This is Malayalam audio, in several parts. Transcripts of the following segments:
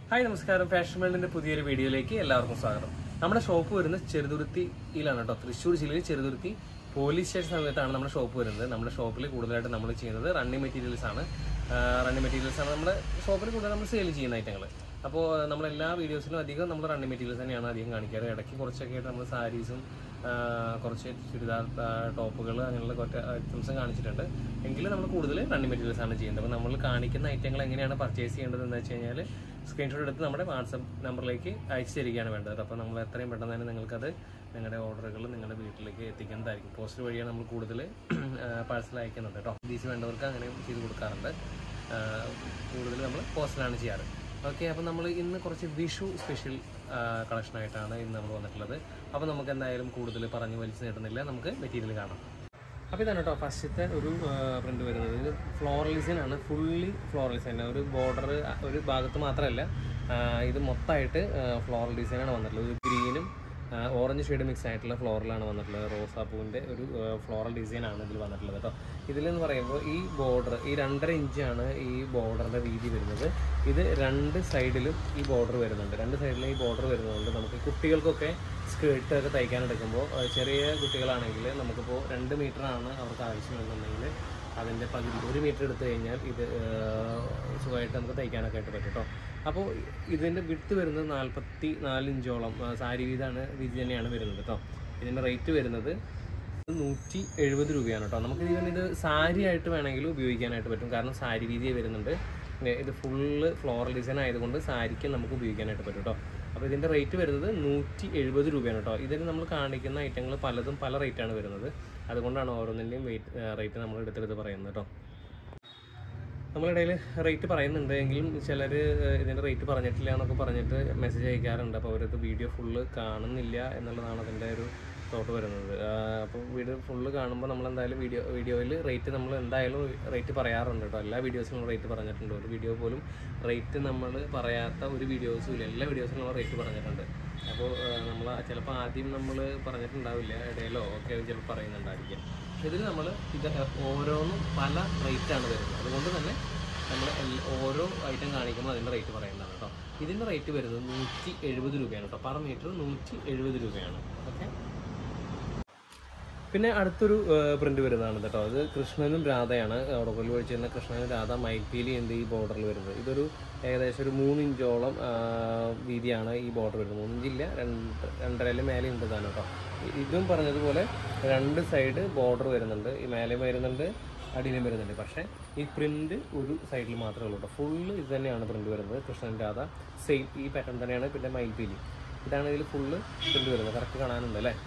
ഹായ് നമസ്കാരം ഫാഷൻ വേൾഡിന്റെ പുതിയൊരു വീഡിയോയിലേക്ക് എല്ലാവർക്കും സ്വാഗതം നമ്മുടെ ഷോപ്പ് വരുന്നത് ചെറുതുരുത്തിയിലാണ് കേട്ടോ തൃശ്ശൂർ ജില്ലയിൽ ചെറുതുരുത്തി പോലീസ് സ്റ്റേഷൻ സമയത്താണ് നമ്മുടെ ഷോപ്പ് വരുന്നത് നമ്മുടെ ഷോപ്പിൽ കൂടുതലായിട്ട് നമ്മൾ ചെയ്യുന്നത് റണ്ണിങ് മെറ്റീരിയൽസ് ആണ് റണ്ണിങ് മെറ്റീരിയൽസ് ആണ് നമ്മുടെ ഷോപ്പിൽ കൂടുതൽ നമ്മൾ സെയിൽ ചെയ്യുന്ന ഐറ്റങ്ങൾ അപ്പോൾ നമ്മൾ എല്ലാ വീഡിയോസിലും അധികം നമ്മൾ റണ്ണിങ് മെറ്റീരിയൽസ് തന്നെയാണ് അധികം കാണിക്കാറ് ഇടയ്ക്ക് കുറച്ചൊക്കെ ആയിട്ട് നമ്മൾ സാരീസും കുറച്ച് ചുരിദാർ ടോപ്പുകൾ അങ്ങനെയുള്ള കുറച്ച് ഐറ്റംസും കാണിച്ചിട്ടുണ്ട് എങ്കിലും നമ്മൾ കൂടുതൽ റണ്ണിങ് മെറ്റീരിയൽസ് ആണ് ചെയ്യുന്നത് അപ്പോൾ നമ്മൾ കാണിക്കുന്ന ഐറ്റങ്ങൾ എങ്ങനെയാണ് പർച്ചേസ് ചെയ്യേണ്ടത് എന്ന് വെച്ച് കഴിഞ്ഞാൽ സ്ക്രീൻഷോട്ട് എടുത്ത് നമ്മുടെ വാട്സപ്പ് നമ്പറിലേക്ക് അയച്ചു തരികയാണ് വേണ്ടത് അപ്പോൾ നമ്മൾ എത്രയും പെട്ടെന്ന് തന്നെ നിങ്ങൾക്കത് നിങ്ങളുടെ ഓർഡറുകൾ നിങ്ങളുടെ വീട്ടിലേക്ക് എത്തിക്കുന്നതായിരിക്കും പോസ്റ്റ് വഴിയാണ് നമ്മൾ കൂടുതൽ പാഴ്സൽ അയക്കുന്നത് കേട്ടോ ദീസ് വേണ്ടവർക്ക് അങ്ങനെ ചെയ്ത് കൊടുക്കാറുണ്ട് കൂടുതൽ നമ്മൾ പോസ്റ്റിലാണ് ചെയ്യാറ് ഓക്കെ അപ്പോൾ നമ്മൾ ഇന്ന് കുറച്ച് വിഷു സ്പെഷ്യൽ കളക്ഷനായിട്ടാണ് ഇന്ന് നമ്മൾ വന്നിട്ടുള്ളത് അപ്പോൾ നമുക്ക് എന്തായാലും കൂടുതൽ പറഞ്ഞു വലിച്ചു നീട്ടുന്നില്ല നമുക്ക് മെറ്റീരിയൽ കാണാം അപ്പോൾ ഇതാണ് കേട്ടോ ഫസ്റ്റത്തെ ഒരു പ്രിന്റ് വരുന്നത് ഇത് ഫ്ലോറൽ ഡിസൈൻ ആണ് ഫുള്ളി ഫ്ലോറൽ ഡിസൈൻ ഒരു ബോർഡർ ഒരു ഭാഗത്ത് മാത്രമല്ല ആ, ഇത് മൊത്തമായിട്ട് ഫ്ലോറൽ ഡിസൈനാണ് വന്നിട്ടുള്ളത് ഒരു ഗ്രീനും ഓറഞ്ച് ഷെയ്ഡ് മിക്സ് ആയിട്ടുള്ള ഫ്ലോറലാണ് വന്നിട്ടുള്ളത് റോസാപ്പൂവിൻ്റെ ഒരു ഫ്ലോറൽ ഡിസൈൻ ആണ് ഇതിൽ വന്നിട്ടുള്ളത് കേട്ടോ ഇതിലെന്ന് പറയുമ്പോൾ ഈ ബോർഡർ ഈ രണ്ടര ഇഞ്ചാണ് ഈ ബോർഡറിൻ്റെ വീതി വരുന്നത് ഇത് രണ്ട് സൈഡിലും ഈ ബോർഡർ വരുന്നുണ്ട് രണ്ട് സൈഡിലും ഈ ബോർഡർ വരുന്നതുകൊണ്ട് നമുക്ക് കുട്ടികൾക്കൊക്കെ സ്കേർട്ട് ഒക്കെ തയ്ക്കാൻ എടുക്കുമ്പോൾ ആ, ചെറിയ കുട്ടികളാണെങ്കിൽ നമുക്കിപ്പോൾ രണ്ട് മീറ്ററാണ് അവർക്ക് ആവശ്യമെന്നുണ്ടെങ്കിൽ അതിൻ്റെ പകുതി ഒരു മീറ്റർ എടുത്തു കഴിഞ്ഞാൽ ഇത് ആ, സുഖമായിട്ട് നമുക്ക് തയ്ക്കാനൊക്കെ ആയിട്ട് പറ്റും കേട്ടോ അപ്പോൾ ഇതിൻ്റെ വിട്ട് വരുന്നത് നാൽപ്പത്തി നാല് ഇഞ്ചോളം ആ, സാരി വീതാണ് വീതി തന്നെയാണ് വരുന്നത് കേട്ടോ ഇതിൻ്റെ റേറ്റ് വരുന്നത് നൂറ്റി എഴുപത് രൂപയാണ് കേട്ടോ നമുക്ക് ഇതിന് ഇത് സാരി ആയിട്ട് വേണമെങ്കിൽ ഉപയോഗിക്കാനായിട്ട് പറ്റും കാരണം സാരി വീതിയെ വരുന്നുണ്ട് ഏ, ഇത് ഫുള്ള് ഫ്ലോറൽ ഡിസൈൻ ആയതുകൊണ്ട് സാരിക്ക് നമുക്ക് ഉപയോഗിക്കാനായിട്ട് പറ്റും കേട്ടോ അപ്പോൾ ഇതിൻ്റെ റേറ്റ് വരുന്നത് നൂറ്റി എഴുപത് രൂപയാണ് കേട്ടോ ഇതിൽ നമ്മൾ കാണിക്കുന്ന ഐറ്റങ്ങൾ പലതും പല റേറ്റാണ് വരുന്നത് അതുകൊണ്ടാണ് ഓരോന്നിൻ്റെയും വെയിറ്റ് റേറ്റ് നമ്മൾ എടുത്തെടുത്ത് പറയുന്നത് കേട്ടോ നമ്മളിടയിൽ റേറ്റ് പറയുന്നുണ്ട് എങ്കിലും ചിലർ ഇതിൻ്റെ റേറ്റ് പറഞ്ഞിട്ടില്ല എന്നൊക്കെ പറഞ്ഞിട്ട് മെസ്സേജ് അയക്കാറുണ്ട് അപ്പോൾ അവരത് വീഡിയോ ഫുള്ള് കാണുന്നില്ല എന്നുള്ളതാണ് അതിൻ്റെ ഒരു തോട്ട് വരുന്നത് അപ്പോൾ വീഡിയോ ഫുള്ള് കാണുമ്പോൾ നമ്മൾ എന്തായാലും വീഡിയോ വീഡിയോയിൽ റേറ്റ് നമ്മൾ എന്തായാലും റേറ്റ് പറയാറുണ്ട് കേട്ടോ എല്ലാ വീഡിയോസിലും റേറ്റ് പറഞ്ഞിട്ടുണ്ട് ഒരു വീഡിയോ പോലും റേറ്റ് നമ്മൾ പറയാത്ത ഒരു വീഡിയോസും ഇല്ല എല്ലാ വീഡിയോസിലും നമ്മൾ റേറ്റ് പറഞ്ഞിട്ടുണ്ട് അപ്പോൾ നമ്മൾ ചിലപ്പോൾ ആദ്യം നമ്മൾ പറഞ്ഞിട്ടുണ്ടാവില്ല ഇടയിലോ ഒക്കെ ചിലപ്പോൾ പറയുന്നുണ്ടായിരിക്കും ഇതിൽ നമ്മൾ ഇത് ഓരോന്നും പല റേറ്റാണ് വരുന്നത് അതുകൊണ്ട് തന്നെ നമ്മൾ ഓരോ ഐറ്റം കാണിക്കുമ്പോൾ അതിൻ്റെ റേറ്റ് പറയുന്നതാണ് കേട്ടോ ഇതിൻ്റെ റേറ്റ് വരുന്നത് നൂറ്റി എഴുപത് രൂപയാണ് കേട്ടോ പെർ മീറ്റർ നൂറ്റി എഴുപത് രൂപയാണ് ഓക്കെ പിന്നെ അടുത്തൊരു പ്രിന്റ് വരുന്നതാണ് കേട്ടോ അത് കൃഷ്ണനും രാധയാണ് ഉടമ്പൽ ഒഴിച്ചിരുന്ന കൃഷ്ണനും രാധ മൈൽപീലി ഉണ്ട് ഈ ബോർഡറിൽ വരുന്നത് ഇതൊരു ഏകദേശം ഒരു മൂന്ന് ഇഞ്ചോളം ആ, വീതിയാണ് ഈ ബോർഡർ വരുന്നത് മൂന്ന് ഇഞ്ചില്ല രണ്ട് രണ്ടരയിലും മേലെ ഉണ്ട് താനും കേട്ടോ ഇ- ഇതും പറഞ്ഞതുപോലെ രണ്ട് സൈഡ് ബോർഡർ വരുന്നുണ്ട് ഈ മേലെ വരുന്നുണ്ട് അടിയിലും വരുന്നുണ്ട് പക്ഷേ ഈ പ്രിന്റ് ഒരു സൈഡിൽ മാത്രമേ ഉള്ളൂ കേട്ടോ ഫുള്ള് ഇത് തന്നെയാണ് പ്രിന്റ് വരുന്നത് കൃഷ്ണൻ രാധ സെയിം ഈ പാറ്റേൺ തന്നെയാണ് പിന്നെ മയിൽപീലി ഇതാണ് ഇതിൽ ഫുള്ള് പ്രിന്റ് വരുന്നത് കറക്റ്റ് കാണാനുണ്ട് അല്ലേ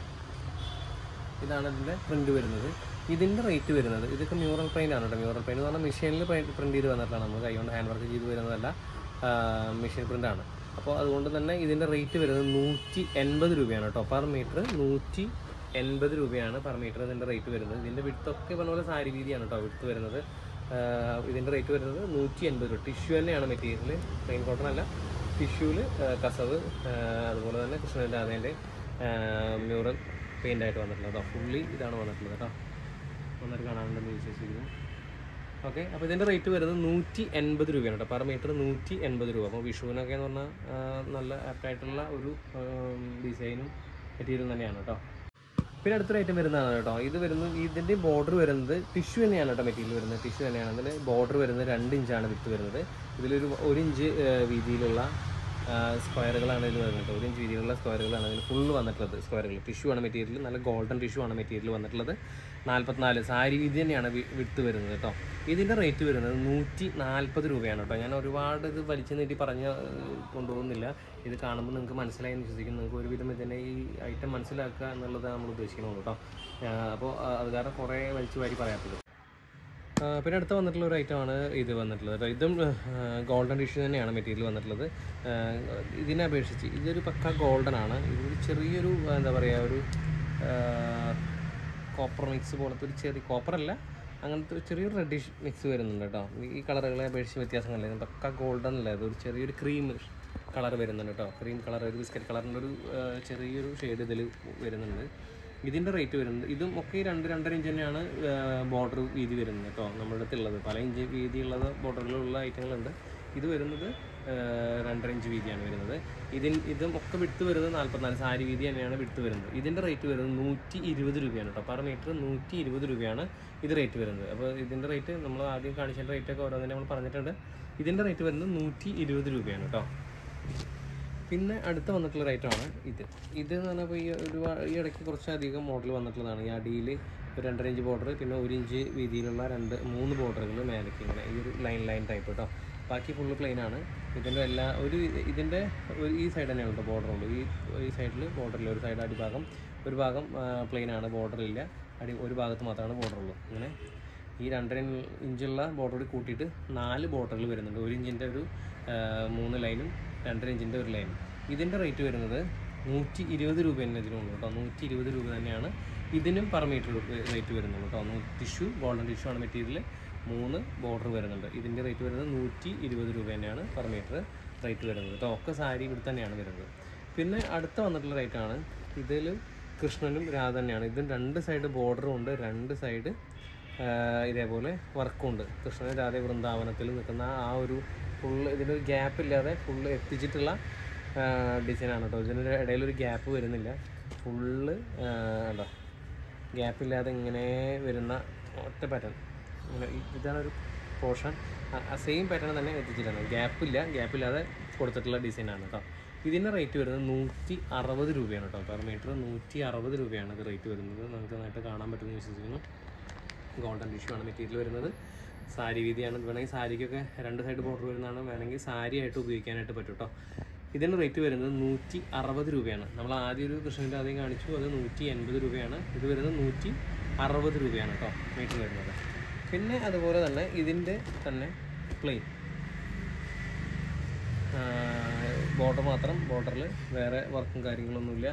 ഇതാണ് ഇതിൻ്റെ പ്രിന്റ് വരുന്നത് ഇതിൻ്റെ റേറ്റ് വരുന്നത് ഇതൊക്കെ മ്യൂറൽ പെയിൻ്റ് ആണ് കേട്ടോ മ്യൂറൽ പെയിൻ്റ് എന്ന് പറഞ്ഞാൽ മെഷീനിൽ പ്രിന്റ് ചെയ്ത് വന്നിട്ടാണ് നമ്മൾ കൈകൊണ്ട് ഹാൻഡ് വർക്ക് ചെയ്ത് വരുന്നതല്ല മെഷീൻ പ്രിൻ്റ് ആണ് അപ്പോൾ അതുകൊണ്ട് തന്നെ ഇതിൻ്റെ റേറ്റ് വരുന്നത് നൂറ്റി എൺപത് രൂപയാണ് കേട്ടോ പെർ മീറ്റർ നൂറ്റി എൺപത് രൂപയാണ് പെർ മീറ്റർ ഇതിൻ്റെ റേറ്റ് വരുന്നത് ഇതിൻ്റെ വിടുത്തൊക്കെ പറഞ്ഞ പോലെ സാരി വീതിയാണ് കേട്ടോ വിടുത്ത് വരുന്നത് ആഹ് ഇതിൻ്റെ റേറ്റ് വരുന്നത് നൂറ്റി എൺപത് രൂപ ടിഷ്യൂ തന്നെയാണ് മെറ്റീരിയൽ പ്ലെയിൻ കോട്ടൺ അല്ല ടിഷ്യൂവിൽ കസവ് ആഹ് അതുപോലെ തന്നെ കൃഷ്ണൻ്റെ അതേൻ്റെ മ്യൂറൽ പെയിൻ്റ് ആയിട്ട് വന്നിട്ടുള്ളത് കേട്ടോ ഫുള്ളി ഇതാണ് വന്നിട്ടുള്ളത് കേട്ടോ വന്നിട്ട് കാണാനുണ്ടെന്ന് വിശ്വസിക്കുന്നു ഓക്കെ അപ്പോൾ ഇതിൻ്റെ റേറ്റ് വരുന്നത് നൂറ്റി എൺപത് രൂപയാണ് കേട്ടോ പെർ മീറ്റർ നൂറ്റി എൺപത് രൂപ അപ്പോൾ വിഷുവിനൊക്കെ എന്ന് പറഞ്ഞാൽ ആ, നല്ല ആപ്റ്റായിട്ടുള്ള ഒരു ഡിസൈനും മെറ്റീരിയൽ തന്നെയാണ് കേട്ടോ പിന്നെ അടുത്തൊരു ഐറ്റം വരുന്നതാണ് കേട്ടോ ഇത് വരുന്നത് ഇതിൻ്റെ ബോർഡർ വരുന്നത് ടിഷ്യൂ തന്നെയാണ് കേട്ടോ മെറ്റീരിയൽ വരുന്നത് ടിഷ്യൂ തന്നെയാണ് അതിൽ ബോർഡർ വരുന്നത് രണ്ട് ഇഞ്ചാണ് വിത്ത് വരുന്നത് ഇതിലൊരു ഒരു ഇഞ്ച് ആ, വീതിയിലുള്ള ആ, സ്ക്വയറുകളാണ് ഇതിൽ വരുന്നത് ഒരു ഇഞ്ച് വീതിയിലുള്ള സ്ക്വയറുകളാണ് ഇതിൽ ഫുള്ള് വന്നിട്ടുള്ളത് സ്ക്വയറുകൾ ടിഷ്യൂ ആണ് മെറ്റീരിയൽ നല്ല ഗോൾഡൻ ടിഷ്യൂ ആണ് മെറ്റീരിയൽ വന്നിട്ടുള്ളത് നാൽപ്പത്തിനാല് സാരി വീതി തന്നെയാണ് വി- വിട്ട് വരുന്നത് കേട്ടോ ഇതിൻ്റെ റേറ്റ് വരുന്നത് നൂറ്റി നാൽപ്പത് രൂപയാണ് കേട്ടോ ഞാൻ ഒരുപാട് ഇത് വലിച്ചു നീട്ടി പറഞ്ഞ് ഏഹ്, കൊണ്ടുപോകുന്നില്ല ഇത് കാണുമ്പോൾ നിങ്ങൾക്ക് മനസ്സിലായി എന്ന് വിശ്വസിക്കുന്നു നിങ്ങൾക്ക് ഒരുവിധം ഇതിൻ്റെ ഈ ഐറ്റം മനസ്സിലാക്കുക എന്നുള്ളത് നമ്മൾ ഉദ്ദേശിക്കുന്നത് കേട്ടോ അപ്പോൾ അത് കാരണം കുറേ വലിച്ചു വാരി പറയാത്തത് ആ, പിന്നെ അടുത്ത് വന്നിട്ടുള്ള ഒരു ഐറ്റമാണ് ഇത് വന്നിട്ടുള്ളത് കേട്ടോ ഇതും ഗോൾഡൻ ടിഷ്യൂ തന്നെയാണ് മെറ്റീരിയൽ വന്നിട്ടുള്ളത് ആ, ഇതിനെ അപേക്ഷിച്ച് ഇതൊരു പക്ക ഗോൾഡൻ ആണ് ഇതൊരു ചെറിയൊരു എന്താ പറയുക ഒരു കോപ്പർ മിക്സ് പോലത്തെ ഒരു ചെറിയ കോപ്പർ അല്ല അങ്ങനത്തെ ഒരു ചെറിയൊരു റെഡിഷ് മിക്സ് വരുന്നുണ്ട് കേട്ടോ ഈ കളറുകളെ അപേക്ഷിച്ച് വ്യത്യാസങ്ങളില്ല ഇത് പക്ക ഗോൾഡൻ അല്ല ഇത് ഒരു ചെറിയൊരു ക്രീം കളർ വരുന്നുണ്ട് കേട്ടോ ക്രീം കളർ ഒരു ബിസ്ക്കറ്റ് കളറിൻ്റെ ഒരു ആ, ചെറിയൊരു ഷെയ്ഡ് ഇതിൽ വരുന്നുണ്ട് ഇതിൻ്റെ റേറ്റ് വരുന്നത് ഇതും ഒക്കെ ഈ രണ്ട് രണ്ടര ഇഞ്ച് തന്നെയാണ് ബോർഡർ വീതി വരുന്നത് കേട്ടോ നമ്മുടെ അടുത്തുള്ളത് പല ഇഞ്ച് വീതിയുള്ളത് ബോർഡറിലുള്ള ഐറ്റങ്ങളുണ്ട് ഇത് വരുന്നത് രണ്ടര ഇഞ്ച് വീതിയാണ് വരുന്നത് ഇതിൻ ഇതും ഒക്കെ വിട്ട് വരുന്നത് നാൽപ്പത്തിനാല് സാരി വീതി തന്നെയാണ് വിട്ട് വരുന്നത് ഇതിൻ്റെ റേറ്റ് വരുന്നത് നൂറ്റി ഇരുപത് രൂപയാണ് കേട്ടോ പെർ മീറ്റർ നൂറ്റി ഇരുപത് രൂപയാണ് ഇത് റേറ്റ് വരുന്നത് അപ്പോൾ ഇതിൻ്റെ റേറ്റ് നമ്മൾ ആദ്യം കാണിച്ചതിൻ്റെ റേറ്റ് ഒക്കെ ഓരോന്നിനെ നമ്മൾ പറഞ്ഞിട്ടുണ്ട് ഇതിൻ്റെ റേറ്റ് വരുന്നത് നൂറ്റി ഇരുപത് രൂപയാണ് കേട്ടോ പിന്നെ അടുത്ത വന്നിട്ടുള്ള റേറ്റ് ആണ് ഇത് ഇത് എന്ന് പറഞ്ഞപ്പോൾ ഈ ഒരു ഈ ഇടയ്ക്ക് കുറച്ചധികം മോഡൽ വന്നിട്ടുള്ളതാണ് ഈ അടിയിൽ ഒരു രണ്ടര ഇഞ്ച് ബോർഡർ പിന്നെ ഒരു ഇഞ്ച് വീതിയിലുള്ള രണ്ട് മൂന്ന് ബോർഡറുകൾ മേലേക്ക് ഇങ്ങനെ ഈ ഒരു ലൈൻ ലൈൻ ടൈപ്പ് കേട്ടോ ബാക്കി ഫുള്ള് പ്ലെയിൻ ആണ് ഇതിൻ്റെ എല്ലാ ഒരു ഇതിൻ്റെ ഒരു ഈ സൈഡ് തന്നെയാണ് കേട്ടോ ബോർഡർ ഉള്ളൂ ഈ ഈ സൈഡിൽ ബോർഡറില്ല ഒരു സൈഡ് അടിഭാഗം ഒരു ഭാഗം പ്ലെയിൻ ആണ് ബോർഡർ ഇല്ല അടി ഒരു ഭാഗത്ത് മാത്രമാണ് ബോർഡർ ഉള്ളൂ ഇങ്ങനെ ഈ രണ്ടര ഇഞ്ചുള്ള ബോർഡർ കൂടി കൂട്ടിയിട്ട് നാല് ബോർഡറുകൾ വരുന്നുണ്ട് ഒരു ഇഞ്ചിൻ്റെ ഒരു ആ, മൂന്ന് ലൈനും രണ്ടര ഇഞ്ചിൻ്റെ ഒരു ലൈനും ഇതിൻ്റെ റേറ്റ് വരുന്നത് നൂറ്റി ഇരുപത് രൂപ തന്നെ ഇതിനുള്ളൂ കേട്ടോ നൂറ്റി ഇരുപത് രൂപ തന്നെയാണ് ഇതിനും പെർ മീറ്റർ റേറ്റ് വരുന്നുള്ളൂ കേട്ടോ ടിഷ്യൂ ഗോൾഡൻ ടിഷ്യൂ ആണ് മെറ്റീരിയൽ മൂന്ന് ബോർഡർ വരുന്നുണ്ട് ഇതിൻ്റെ റേറ്റ് വരുന്നത് നൂറ്റി ഇരുപത് രൂപ തന്നെയാണ് പെർ മീറ്റർ റേറ്റ് വരുന്നത് കേട്ടോ ഒക്കെ സാരി ഇവിടെ തന്നെയാണ് വരുന്നത് പിന്നെ അടുത്ത വന്നിട്ടുള്ള റേറ്റ് ആണ് ഇതിൽ കൃഷ്ണനും രാധ തന്നെയാണ് ഇതും രണ്ട് സൈഡ് ബോർഡറും ഉണ്ട് രണ്ട് സൈഡ് ഇതേപോലെ വർക്കുണ്ട് കൃഷ്ണനും രാധ വൃന്ദാവനത്തിൽ നിൽക്കുന്ന ആ ഒരു ഫുള്ള് ഇതിനൊരു ഗ്യാപ്പ് ഇല്ലാതെ ഫുള്ള് എത്തിച്ചിട്ടുള്ള ഡിസൈനാണ് കേട്ടോ ഇതിന് ഇടയിലൊരു ഗ്യാപ്പ് വരുന്നില്ല ഫുള്ള് ഉണ്ടോ ഗ്യാപ്പ് ഇല്ലാതെ ഇങ്ങനെ വരുന്ന ഒറ്റ പാറ്റേൺ ഇങ്ങനെ ഈ- ഇതാണ് ഒരു പോർഷൻ സെയിം പാറ്റേൺ തന്നെ എത്തിച്ചിട്ടാണ് ഗ്യാപ്പ് ഇല്ല ഗ്യാപ്പ് ഇല്ലാതെ കൊടുത്തിട്ടുള്ള ഡിസൈനാണ് കേട്ടോ ഇതിൻ്റെ റേറ്റ് വരുന്നത് നൂറ്റി അറുപത് രൂപയാണ് കേട്ടോ പെർ മീറ്റർ നൂറ്റി അറുപത് രൂപയാണ് ഇത് റേറ്റ് വരുന്നത് നമുക്ക് നന്നായിട്ട് കാണാൻ പറ്റുമെന്ന് വിശ്വസിക്കുന്നു ഗോൾഡൻ ടിഷ്യൂ ആണ് മെറ്റീരിയൽ വരുന്നത് സാരി വീതിയാണ് വേണമെങ്കിൽ സാരിക്കൊക്കെ രണ്ട് സൈഡ് ബോർഡർ വരുന്നതാണ് വേണമെങ്കിൽ സാരി ആയിട്ട് ഉപയോഗിക്കാനായിട്ട് പറ്റും കേട്ടോ ഇതിൻ്റെ റേറ്റ് വരുന്നത് നൂറ്റി അറുപത് രൂപയാണ് നമ്മൾ ആദ്യം ഒരു കൃഷ്ണൻ്റെ ആദ്യം കാണിച്ചു അത് നൂറ്റി എൺപത് രൂപയാണ് ഇത് വരുന്നത് നൂറ്റി അറുപത് രൂപയാണ് കേട്ടോ മീറ്റർ വരുന്നത് പിന്നെ അതുപോലെ തന്നെ ഇതിൻ്റെ തന്നെ പ്ലെയിൻ ബോർഡർ മാത്രം ബോർഡറിൽ വേറെ വർക്കും കാര്യങ്ങളൊന്നുമില്ല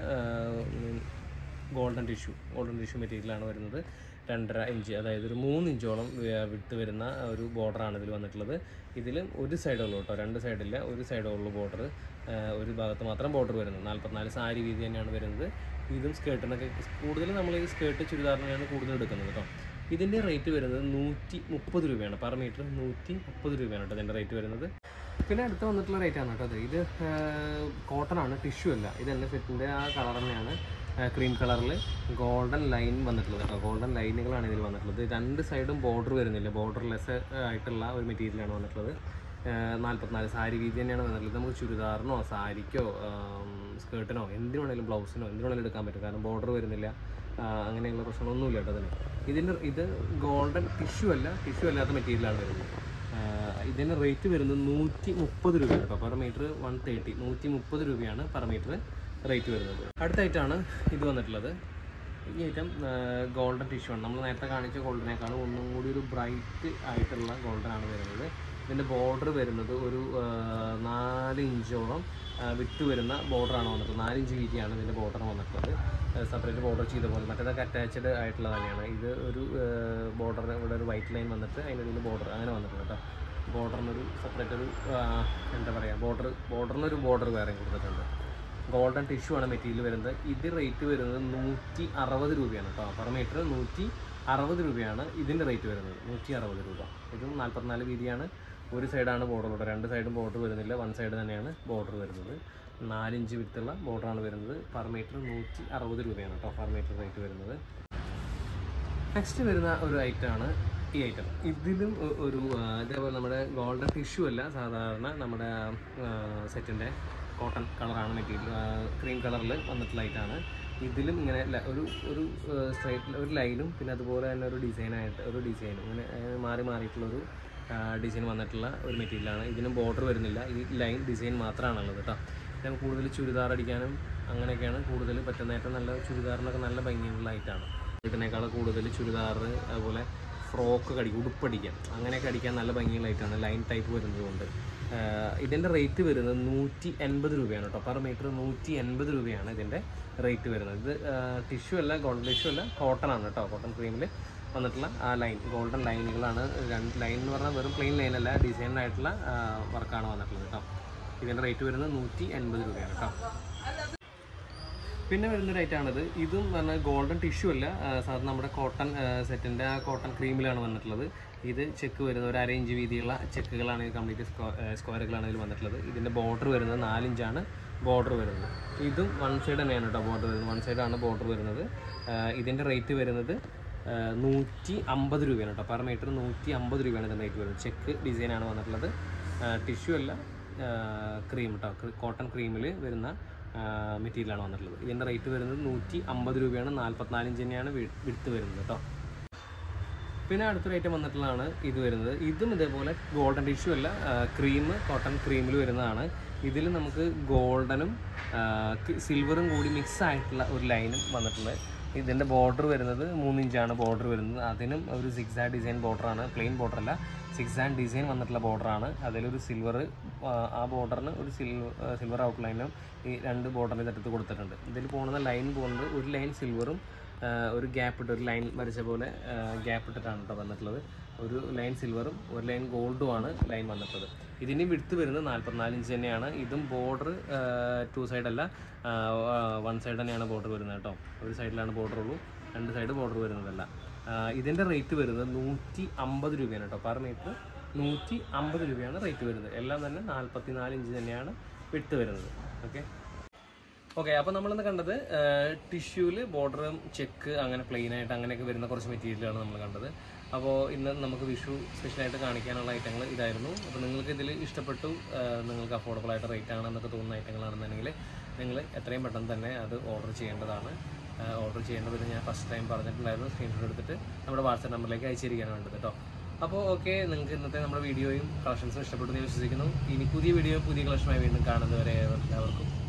ഗോൾഡൻ ടിഷ്യൂ ഗോൾഡൻ ടിഷ്യൂ മെറ്റീരിയലാണ് വരുന്നത് രണ്ടര ഇഞ്ച് അതായത് ഒരു മൂന്ന് ഇഞ്ചോളം വേ- വിട്ട് വരുന്ന ഒരു ബോർഡറാണ് ഇതിൽ വന്നിട്ടുള്ളത് ഇതിൽ ഒരു സൈഡേ ഉള്ളൂ കേട്ടോ രണ്ട് സൈഡില്ല ഒരു സൈഡേ ഉള്ളൂ ബോർഡർ ഒരു ഭാഗത്ത് മാത്രം ബോർഡർ വരുന്നത് നാൽപ്പത്തിനാല് സാരി വീതി തന്നെയാണ് വരുന്നത് ഇതും സ്കേർട്ടിനൊക്കെ കൂടുതൽ നമ്മൾ ഈ സ്കേർട്ട് ചുരിദാറിനാണ് കൂടുതൽ എടുക്കുന്നത് കേട്ടോ ഇതിൻ്റെ റേറ്റ് വരുന്നത് നൂറ്റി മുപ്പത് രൂപയാണ് പെർ മീറ്റർ നൂറ്റി മുപ്പത് രൂപയാണ് കേട്ടോ ഇതിൻ്റെ റേറ്റ് വരുന്നത് പിന്നെ അടുത്ത് വന്നിട്ടുള്ള റേറ്റ് ആണ് കേട്ടോ അത് ഇത് കോട്ടൺ ആണ് ടിഷ്യൂ അല്ല ഇത് എൻ്റെ സെറ്റിൻ്റെ ആ കളർ തന്നെയാണ് ക്രീം കളറിൽ ഗോൾഡൻ ലൈൻ വന്നിട്ടുള്ളത് കേട്ടോ ഗോൾഡൻ ലൈനുകളാണ് ഇതിൽ വന്നിട്ടുള്ളത് രണ്ട് സൈഡും ബോർഡർ വരുന്നില്ല ബോർഡർലെസ് ആയിട്ടുള്ള ഒരു മെറ്റീരിയലാണ് വന്നിട്ടുള്ളത് നാൽപ്പത്തിനാല് സാരി വീതി തന്നെയാണ് വന്നിട്ടുള്ളത് നമുക്ക് ചുരിദാറിനോ സാരിക്കോ സ്കേർട്ടിനോ എന്തിനു വേണമെങ്കിലും ബ്ലൗസിനോ എന്തിനു വേണമെങ്കിലും എടുക്കാൻ പറ്റും കാരണം ബോർഡർ വരുന്നില്ല ആ, അങ്ങനെയുള്ള പ്രശ്നങ്ങളൊന്നുമില്ല കേട്ടോ അതിന് ഇതിന് ഇത് ഗോൾഡൻ ടിഷ്യൂ അല്ല ടിഷ്യൂ അല്ലാത്ത മെറ്റീരിയലാണ് വരുന്നത് ആഹ് ഇതിന് റേറ്റ് വരുന്നത് നൂറ്റി മുപ്പത് രൂപ കേട്ടോ പെർ മീറ്റർ വൺ തേർട്ടി നൂറ്റി മുപ്പത് രൂപയാണ് പെർ മീറ്റർ റേറ്റ് വരുന്നത് അടുത്ത ഐറ്റമാണ് ഇത് വന്നിട്ടുള്ളത് ഈ ഐറ്റം ഗോൾഡൻ ടിഷ്യൂ ആണ് നമ്മൾ നേരത്തെ കാണിച്ച ഗോൾഡിനേക്കാളും ഒന്നും കൂടി ഒരു ബ്രൈറ്റ് ആയിട്ടുള്ള ഗോൾഡൻ ആണ് വരുന്നത് ഇതിൻ്റെ ബോർഡർ വരുന്നത് ഒരു ആഹ് നാല് ഇഞ്ചോളം ആഹ് വിട്ട് വരുന്ന ബോർഡറാണ് വന്നിട്ടുള്ളത് നാല് ഇഞ്ച് വീതിയാണ് ഇതിൻ്റെ ബോർഡർ വന്നിട്ടുള്ളത് സെപ്പറേറ്റ് ബോർഡർ ചെയ്ത പോലെ മറ്റേതൊക്കെ അറ്റാച്ച്ഡ് ആയിട്ടുള്ള തന്നെയാണ് ഇത് ഒരു ബോർഡർ ഇവിടെ ഒരു വൈറ്റ് ലൈൻ വന്നിട്ട് അതിൻ്റെ ഇതിൽ ബോർഡർ അങ്ങനെ വന്നിട്ടുണ്ട് കേട്ടോ ബോർഡറിനൊരു സെപ്പറേറ്റ് ഒരു ആഹ് എന്താ പറയുക ബോർഡർ ബോർഡറിനൊരു ബോർഡർ വേറെ കൊടുത്തിട്ടുണ്ട് ഗോൾഡൻ ടിഷ്യൂ ആണ് മെറ്റീരിയൽ വരുന്നത് ഇത് റേറ്റ് വരുന്നത് നൂറ്റി അറുപത് രൂപയാണ് കേട്ടോ പെർ മീറ്റർ നൂറ്റി അറുപത് രൂപയാണ് ഇതിൻ്റെ റേറ്റ് വരുന്നത് നൂറ്റി അറുപത് രൂപ ഇതും നാൽപ്പത്തിനാല് വീതിയാണ് ഒരു സൈഡാണ് ബോർഡർ ഉള്ളത് രണ്ട് സൈഡും ബോർഡർ വരുന്നില്ല വൺ സൈഡ് തന്നെയാണ് ബോർഡർ വരുന്നത് നാലിഞ്ച് വിത്തുള്ള ബോർഡറാണ് വരുന്നത് പെർ മീറ്റർ നൂറ്റി അറുപത് രൂപയാണ് കേട്ടോ പെർ മീറ്റർ റേറ്റ് വരുന്നത് നെക്സ്റ്റ് വരുന്ന ഒരു ഐറ്റമാണ് ഈ ഐറ്റം ഇതിലും ഒ- ഒരു ആ, ഇതേപോലെ നമ്മുടെ ഗോൾഡൻ ടിഷ്യൂ അല്ല സാധാരണ നമ്മുടെ സെറ്റിൻ്റെ കോട്ടൺ കളറാണ് മെറ്റീരിയൽ ക്രീം കളറിൽ വന്നിട്ടുള്ള ഐറ്റാണ് ഇതിലും ഇങ്ങനെ ല- ഒരു ഒരു സ്ട്രൈറ്റ് ഒരു ലൈനും പിന്നെ അതുപോലെ തന്നെ ഒരു ഡിസൈനായിട്ട് ഒരു ഡിസൈനും ഇങ്ങനെ ആ, മാറി മാറിയിട്ടുള്ളൊരു ഡിസൈൻ വന്നിട്ടുള്ള ഒരു മെറ്റീരിയലാണ് ഇതിനും ബോർഡർ വരുന്നില്ല ഈ ലൈൻ ഡിസൈൻ മാത്രമാണുള്ളത് കേട്ടോ ഞാൻ കൂടുതൽ ചുരിദാർ അടിക്കാനും അങ്ങനെയൊക്കെയാണ് കൂടുതൽ പറ്റുന്ന ഏറ്റവും നല്ല ചുരിദാറിനൊക്കെ നല്ല ഭംഗിയുള്ള ഐറ്റാണ് ഇതിനേക്കാൾ കൂടുതൽ ചുരിദാർ അതുപോലെ ഫ്രോക്ക് അടിക്കും ഉടുപ്പടിക്കാം അങ്ങനെയൊക്കെ അടിക്കാൻ നല്ല ഭംഗിയുള്ള ഐറ്റാണ് ലൈൻ ടൈപ്പ് വരുന്നതുകൊണ്ട് ഇതിൻ്റെ റേറ്റ് വരുന്നത് നൂറ്റി എൺപത് രൂപയാണ് കേട്ടോ പെർ മീറ്റർ നൂറ്റി എൺപത് രൂപയാണ് ഇതിൻ്റെ റേറ്റ് വരുന്നത് ഇത് ടിഷ്യൂ അല്ല ഗോൾഡൻ ടിഷ്യൂ അല്ല കോട്ടൺ ആണ് കേട്ടോ കോട്ടൺ ക്രീമിൽ വന്നിട്ടുള്ള ആ ലൈൻ ഗോൾഡൻ ലൈനുകളാണ് രണ്ട് ലൈൻ എന്ന് പറഞ്ഞാൽ വെറും പ്ലെയിൻ ലൈൻ അല്ല ഡിസൈൻ ആയിട്ടുള്ള വർക്കാണ് വന്നിട്ടുള്ളത് കേട്ടോ ഇതിൻ്റെ റേറ്റ് വരുന്നത് നൂറ്റി എൺപത് രൂപയാണ് കേട്ടോ പിന്നെ വരുന്ന ഒരു ഐറ്റാണിത് ഇതും പറഞ്ഞാൽ ഗോൾഡൻ ടിഷ്യൂ അല്ല ആ, സാധാരണ നമ്മുടെ കോട്ടൺ സെറ്റിൻ്റെ ആ കോട്ടൺ ക്രീമിലാണ് വന്നിട്ടുള്ളത് ഇത് ചെക്ക് വരുന്ന ഒരു അര ഇഞ്ച് വീതിയുള്ള ചെക്കുകളാണ് കംപ്ലീറ്റ് സ്ക്വയറുകളാണ് ഇതിൽ വന്നിട്ടുള്ളത് ഇതിൻ്റെ ബോർഡർ വരുന്നത് നാലിഞ്ചാണ് ബോർഡർ വരുന്നത് ഇതും വൺ സൈഡ് തന്നെയാണ് കേട്ടോ ബോർഡർ വരുന്നത് വൺ സൈഡാണ് ബോർഡർ വരുന്നത് ആ, ഇതിൻ്റെ റേറ്റ് വരുന്നത് ആ, നൂറ്റി അമ്പത് രൂപയാണ് കേട്ടോ പെർ മീറ്റർ നൂറ്റി അമ്പത് രൂപയാണ് ഇതിൻ്റെ റേറ്റ് വരുന്നത് ചെക്ക് ഡിസൈനാണ് വന്നിട്ടുള്ളത് ടിഷ്യൂ അല്ല ക്രീം കേട്ടോ കോട്ടൺ ക്രീമിൽ വരുന്ന മെറ്റീരിയലാണ് വന്നിട്ടുള്ളത് ഇതിൻ്റെ റേറ്റ് വരുന്നത് നൂറ്റി അമ്പത് രൂപയാണ് നാൽപ്പത്തിനാല് ഇഞ്ച് തന്നെയാണ് വിടുത്ത് വരുന്നത് കേട്ടോ പിന്നെ അടുത്തൊരു ഐറ്റം വന്നിട്ടുള്ളതാണ് ഇത് വരുന്നത് ഇതും ഇതേപോലെ ഗോൾഡൻ ടിഷ്യൂ അല്ല ക്രീം കോട്ടൺ ക്രീമിൽ വരുന്നതാണ് ഇതിൽ നമുക്ക് ഗോൾഡനും സിൽവറും കൂടി മിക്സ് ആയിട്ടുള്ള ഒരു ലൈനും വന്നിട്ടുള്ളത് ഇതിൻ്റെ ബോർഡർ വരുന്നത് മൂന്ന് ഇഞ്ചാണ് ബോർഡർ വരുന്നത് അതിനും ഒരു സിക്സ് ആൻഡ് ഡിസൈൻ ബോർഡറാണ് പ്ലെയിൻ ബോർഡർ അല്ല സിക്സ് ആൻഡ് ഡിസൈൻ വന്നിട്ടുള്ള ബോർഡറാണ് അതിലൊരു സിൽവർ ആ ബോർഡറിന് ഒരു സിൽവർ സിൽവർ ഔട്ട്ലൈനും ഈ രണ്ട് ബോർഡറിൻ്റെ തരത്ത് കൊടുത്തിട്ടുണ്ട് ഇതിൽ പോകുന്ന ലൈൻ പോകുന്നത് ഒരു ലൈൻ സിൽവറും ഒരു ഗ്യാപ്പ് ഇട്ട് ഒരു ലൈൻ വരച്ച പോലെ ഗ്യാപ്പ് ഇട്ടിട്ടാണ് കേട്ടോ വന്നിട്ടുള്ളത് ഒരു ലൈൻ സിൽവറും ഒരു ലൈൻ ഗോൾഡും ആണ് ലൈൻ വന്നിട്ടുള്ളത് ഇതിൻ്റെ വിടുത്ത് വരുന്നത് നാൽപ്പത്തിനാല് ഇഞ്ച് തന്നെയാണ് ഇതും ബോർഡർ ടു സൈഡ് അല്ല വൺ സൈഡ് തന്നെയാണ് ബോർഡർ വരുന്നത് കേട്ടോ ഒരു സൈഡിലാണ് ബോർഡർ ഉള്ളൂ രണ്ട് സൈഡ് ബോർഡർ വരുന്നതല്ല ആ, ഇതിൻ്റെ റേറ്റ് വരുന്നത് നൂറ്റി അമ്പത് രൂപയാണ് കേട്ടോ പെർ മീറ്റർ നൂറ്റി അമ്പത് രൂപയാണ് റേറ്റ് വരുന്നത് എല്ലാം തന്നെ നാൽപ്പത്തി നാല് ഇഞ്ച് തന്നെയാണ് വിട്ട് വരുന്നത് ഓക്കെ ഓക്കെ അപ്പോൾ നമ്മളിന്ന് കണ്ടത് ടിഷ്യൂവിൽ ബോർഡറും ചെക്ക് അങ്ങനെ പ്ലെയിൻ ആയിട്ട് അങ്ങനെയൊക്കെ വരുന്ന കുറച്ച് മെറ്റീരിയലാണ് നമ്മൾ കണ്ടത് അപ്പോൾ ഇന്ന് നമുക്ക് വിഷു സ്പെഷ്യലായിട്ട് കാണിക്കാനുള്ള ഐറ്റങ്ങൾ ഇതായിരുന്നു അപ്പോൾ നിങ്ങൾക്ക് ഇതിൽ ഇഷ്ടപ്പെട്ടു ആ, നിങ്ങൾക്ക് അഫോർഡബിൾ ആയിട്ട് റേറ്റ് ആണെന്നൊക്കെ തോന്നുന്ന ഐറ്റങ്ങളാണെന്നുണ്ടെങ്കിൽ നിങ്ങൾ എത്രയും പെട്ടെന്ന് തന്നെ അത് ഓർഡർ ചെയ്യേണ്ടതാണ് ഓർഡർ ചെയ്യേണ്ടത് ഞാൻ ഫസ്റ്റ് ടൈം പറഞ്ഞിട്ടുണ്ടായിരുന്നു സ്ക്രീൻഷോട്ട് എടുത്തിട്ട് നമ്മുടെ വാട്സാപ്പ് നമ്പറിലേക്ക് അയച്ചിരിക്കുകയാണ് വേണ്ടത് കേട്ടോ അപ്പോൾ ഓക്കെ നിങ്ങൾക്ക് ഇന്നത്തെ നമ്മുടെ വീഡിയോയും കളക്ഷൻസും ഇഷ്ടപ്പെട്ടു എന്ന് ഞാൻ വിശ്വസിക്കുന്നു ഇനി പുതിയ വീഡിയോ പുതിയ കളക്ഷനുമായി വീണ്ടും കാണുന്നവരെ എല്ലാവർക്കും